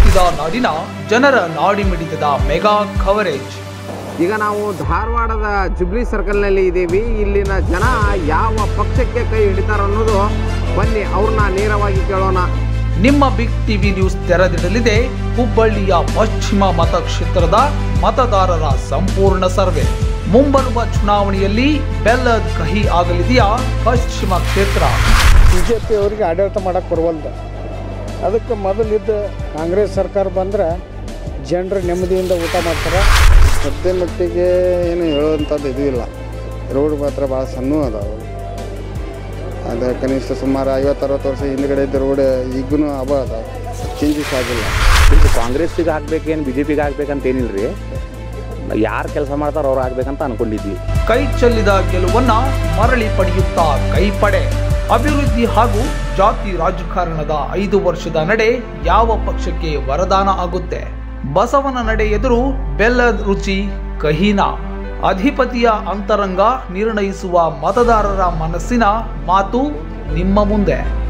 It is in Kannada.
ಮುಟ್ಟಿದ ನಾಡಿನ ಜನರ ನಾಡಿಮಿಡಿತದ ಮೆಗಾ ಕವರೇಜ್ ಈಗ ನಾವು ಧಾರವಾಡದ ಜುಬ್ಲಿ ಸರ್ಕಲ್ನಲ್ಲಿ ಇದ್ದೀವಿ ಇಲ್ಲಿನ ಜನ ಯಾವ ಪಕ್ಷಕ್ಕೆ ಕೈ ಹಿಡಿತಾರ ಅನ್ನೋದು ಬನ್ನಿ ಅವ್ರನ್ನ ನೇರವಾಗಿ ಕೇಳೋಣ ನಿಮ್ಮ ಬಿಗ್ ಟಿವಿ ನ್ಯೂಸ್ ತೆರೆದಿಡಲಿದೆ ಹುಬ್ಬಳ್ಳಿಯ ಪಶ್ಚಿಮ ಮತಕ್ಷೇತ್ರದ ಮತದಾರರ ಸಂಪೂರ್ಣ ಸರ್ವೆ ಮುಂಬರುವ ಚುನಾವಣೆಯಲ್ಲಿ ಬೆಲ್ಲದ ಕಹಿ ಆಗಲಿದೆಯಾ ಪಶ್ಚಿಮ ಕ್ಷೇತ್ರ ಬಿ ಜೆ ಪಿ ಅವರಿಗೆ ಆಡಳಿತ ಮಾಡಕ್ಕೆ ಬರವಲ್ದು ಅದಕ್ಕೆ ಮೊದಲಿದ್ದ ಕಾಂಗ್ರೆಸ್ ಸರ್ಕಾರ ಬಂದ್ರೆ ಜನರು ನೆಮ್ಮದಿಯಿಂದ ಊಟ ಮಾಡ್ತಾರೆ ಸದ್ಯ ಮಟ್ಟಿಗೆ ಏನು ಹೇಳುವಂಥದ್ದು ಇದು ಇಲ್ಲ ರೋಡ್ ಮಾತ್ರ ಭಾಳ ಸಣ್ಣ ಅದಾವೆ ಅದು ಕನಿಷ್ಠ ಸುಮಾರು ಐವತ್ತು ಅರವತ್ತು ವರ್ಷ ಹಿಂದ್ಗಡೆ ಇದ್ದ ರೋಡ್ ಈಗೂ ಅವ ಅದಾವೆ ಚೇಂಜಸ್ ಆಗಿಲ್ಲ ಇದು ಕಾಂಗ್ರೆಸ್ಸಿಗೆ ಹಾಕ್ಬೇಕೇನು ಬಿ ಜೆ ಪಿಗೆ ಹಾಕ್ಬೇಕಂತ ಏನಿಲ್ಲ ರೀ ಯಾರು ಕೆಲಸ ಮಾಡ್ತಾರೋ ಅವ್ರು ಹಾಕ್ಬೇಕಂತ ಅನ್ಕೊಂಡಿದ್ವಿ ಕೈ ಚೆಲ್ಲಿದ ಗೆಲುವನ್ನ ಮರಳಿ ಪಡೆಯುತ್ತಾ ಕೈಪಡೆ ಅಭಿವೃದ್ಧಿ ಹಾಗೂ ಜಾತಿ ರಾಜಕಾರಣದ ಐದು ವರ್ಷದ ನಡೆ ಯಾವ ಪಕ್ಷಕ್ಕೆ ವರದಾನ ಆಗುತ್ತೆ ಬಸವನ ನಡೆ ಎದುರು ಬೆಲ್ಲದ ರುಚಿ ಕಹಿನ ಅಧಿಪತಿಯ ಅಂತರಂಗ ನಿರ್ಣಯಿಸುವ ಮತದಾರರ ಮನಸ್ಸಿನ ಮಾತು ನಿಮ್ಮ ಮುಂದೆ